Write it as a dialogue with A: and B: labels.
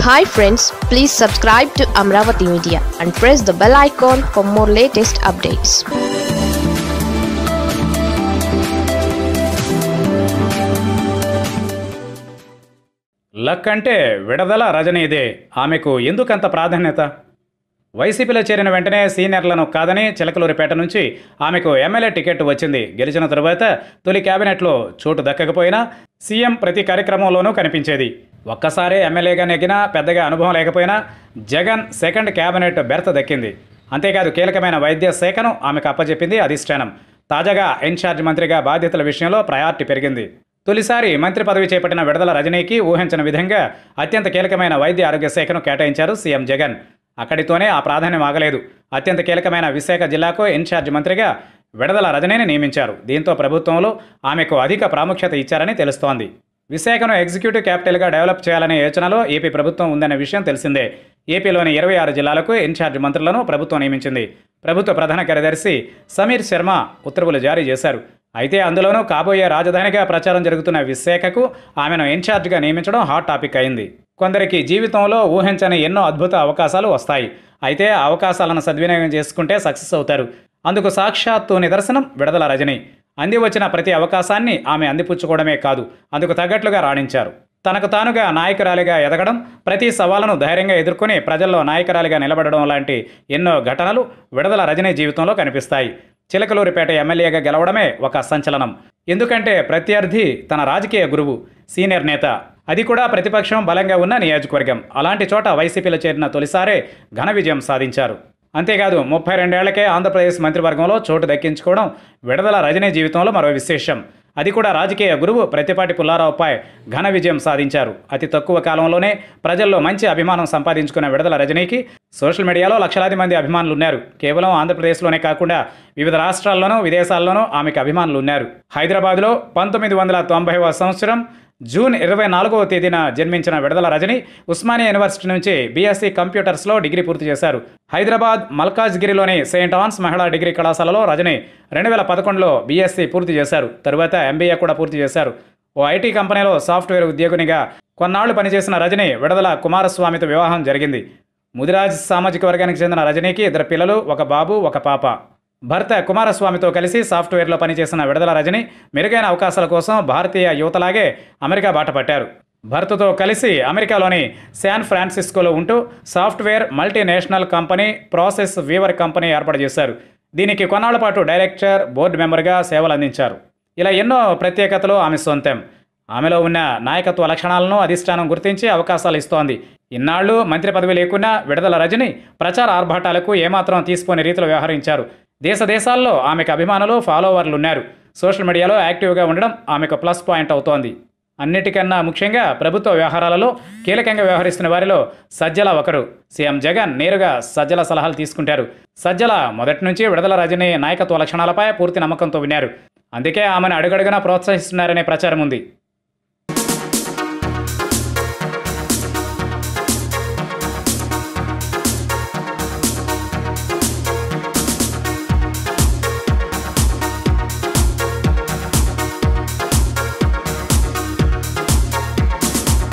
A: hi friends please subscribe to Amaravati media and press the bell icon for more latest updates
B: లక్ అంటే విడదల రజనీదే ఆమెకు ఎందుకంత ప్రాధాన్యత వైసీపీలో చేరిన వెంటనే సీనియర్లను కాదని చిలకలూరిపేట నుంచి ఆమెకు ఎమ్మెల్యే టికెట్ వచ్చింది గెలిచిన తరువాత తొలి కేబినెట్లో చోటు దక్కకపోయినా సీఎం ప్రతి కార్యక్రమంలోనూ కనిపించేది ఒక్కసారే ఎమ్మెల్యేగా నెగ్గినా పెద్దగా అనుభవం లేకపోయినా జగన్ సెకండ్ కేబినెట్ బెర్త్ దక్కింది అంతేకాదు కీలకమైన వైద్య శాఖను ఆమెకు అప్పచెప్పింది అధిష్టానం తాజాగా ఇన్ఛార్జ్ మంత్రిగా బాధ్యతల విషయంలో ప్రయారిటీ పెరిగింది తొలిసారి మంత్రి పదవి చేపట్టిన విడుదల రజనీకి ఊహించిన విధంగా అత్యంత కీలకమైన వైద్య ఆరోగ్య శాఖను కేటాయించారు సీఎం జగన్ అక్కడితోనే ఆ ప్రాధాన్యం ఆగలేదు అత్యంత కీలకమైన విశాఖ జిల్లాకు ఇన్ఛార్జ్ మంత్రిగా విడదల రజనీని నియమించారు దీంతో ప్రభుత్వంలో ఆమెకు అధిక ప్రాముఖ్యత ఇచ్చారని తెలుస్తోంది విశాఖను ఎగ్జిక్యూటివ్ క్యాపిటల్గా డెవలప్ చేయాలనే యోచనలో ఏపీ ప్రభుత్వం ఉందనే విషయం తెలిసిందే ఏపీలోని ఇరవై ఆరు జిల్లాలకు ఇన్ఛార్జ్ మంత్రులను ప్రభుత్వం నియమించింది ప్రభుత్వ ప్రధాన కార్యదర్శి సమీర్ శర్మ ఉత్తర్వులు జారీ చేశారు అయితే అందులోనూ కాబోయే రాజధానిగా ప్రచారం జరుగుతున్న విశాఖకు ఆమెను ఇన్ఛార్జిగా నియమించడం హాట్ టాపిక్ అయింది కొందరికి జీవితంలో ఊహించని ఎన్నో అద్భుత అవకాశాలు వస్తాయి అయితే ఆ అవకాశాలను సద్వినియోగం చేసుకుంటే సక్సెస్ అవుతారు అందుకు సాక్షాత్తు నిదర్శనం విడదల రజని అంది వచ్చిన ప్రతి అవకాశాన్ని ఆమె అందిపుచ్చుకోవడమే కాదు అందుకు తగ్గట్లుగా రాణించారు తనకు తానుగా నాయకురాలిగా ఎదగడం ప్రతి సవాలును ధైర్యంగా ఎదుర్కొని ప్రజల్లో నాయకురాలిగా నిలబడడం లాంటి ఎన్నో ఘటనలు విడదల రజనీ జీవితంలో కనిపిస్తాయి చిలకలూరిపేట ఎమ్మెల్యేగా గెలవడమే ఒక సంచలనం ఎందుకంటే ప్రత్యర్థి తన రాజకీయ గురువు సీనియర్ నేత అది కూడా ప్రతిపక్షం బలంగా ఉన్న నియోజకవర్గం అలాంటి చోట వైసీపీలో చేరిన తొలిసారే ఘన విజయం సాధించారు అంతేకాదు ముప్పై రెండేళ్లకే ఆంధ్రప్రదేశ్ మంత్రివర్గంలో చోటు దక్కించుకోవడం విడదల రజనీ జీవితంలో మరో విశేషం అది కూడా రాజకీయ గురువు ప్రతిపాటి పుల్లారావుపై ఘన విజయం సాధించారు అతి తక్కువ కాలంలోనే ప్రజల్లో మంచి అభిమానం సంపాదించుకున్న విడుదల రజనీకి సోషల్ మీడియాలో లక్షలాది మంది అభిమానులు ఉన్నారు కేవలం ఆంధ్రప్రదేశ్లోనే కాకుండా వివిధ రాష్ట్రాల్లోనూ విదేశాల్లోనూ ఆమెకు అభిమానులు ఉన్నారు హైదరాబాద్లో పంతొమ్మిది వందల తొంభైవ సంవత్సరం జూన్ ఇరవై నాలుగవ తేదీన జన్మించిన విడుదల రజని ఉస్మానియా యూనివర్సిటీ నుంచి బీఎస్సీ కంప్యూటర్స్లో డిగ్రీ పూర్తి చేశారు హైదరాబాద్ మల్కాజ్గిరిలోని సెయింట్ ఆన్స్ మహిళా డిగ్రీ కళాశాలలో రజని రెండు వేల పదకొండులో బీఎస్సీ పూర్తి చేశారు తరువాత ఎంబీఏ కూడా పూర్తి చేశారు ఓ ఐటీ కంపెనీలో సాఫ్ట్వేర్ ఉద్యోగినిగా కొన్నాళ్లు పనిచేసిన రజని విడుదల కుమారస్వామితో వివాహం జరిగింది ముదిరాజ్ సామాజిక వర్గానికి చెందిన రజనీకి ఇద్దరు పిల్లలు ఒక బాబు ఒక పాప భర్త కుమారస్వామితో కలిసి సాఫ్ట్వేర్లో పనిచేసిన విడుదల రజని మెరుగైన అవకాశాల కోసం భారతీయ యువతలాగే అమెరికా బాట పట్టారు భర్తతో కలిసి అమెరికాలోని శాన్ ఫ్రాన్సిస్కోలో ఉంటూ software multinational company Process Weaver company ఏర్పాటు చేశారు దీనికి కొన్నాళ్ల పాటు డైరెక్టర్ బోర్డు మెంబర్గా సేవలు అందించారు ఇలా ఎన్నో ప్రత్యేకతలు ఆమె సొంతం ఆమెలో ఉన్న నాయకత్వ లక్షణాలను అధిష్టానం గుర్తించి అవకాశాలు ఇస్తోంది ఇన్నాళ్లు మంత్రి పదవి లేకున్నా విడుదల రజని ప్రచార ఆర్భాటాలకు ఏమాత్రం తీసుకోని రీతిలో వ్యవహరించారు దేశ దేశాల్లో ఆమెకు అభిమానులు ఫాలోవర్లు ఉన్నారు సోషల్ మీడియాలో యాక్టివ్గా ఉండడం ఆమెకు ప్లస్ పాయింట్ అవుతోంది అన్నిటికన్నా ముఖ్యంగా ప్రభుత్వ వ్యవహారాలలో కీలకంగా వ్యవహరిస్తున్న వారిలో సజ్జల ఒకరు సీఎం జగన్ నేరుగా సజ్జల సలహాలు తీసుకుంటారు సజ్జల మొదటి నుంచి విడుదల రజని నాయకత్వ లక్షణాలపై పూర్తి నమ్మకంతో విన్నారు అందుకే ఆమెను అడుగడుగునా ప్రోత్సహిస్తున్నారనే ప్రచారం ఉంది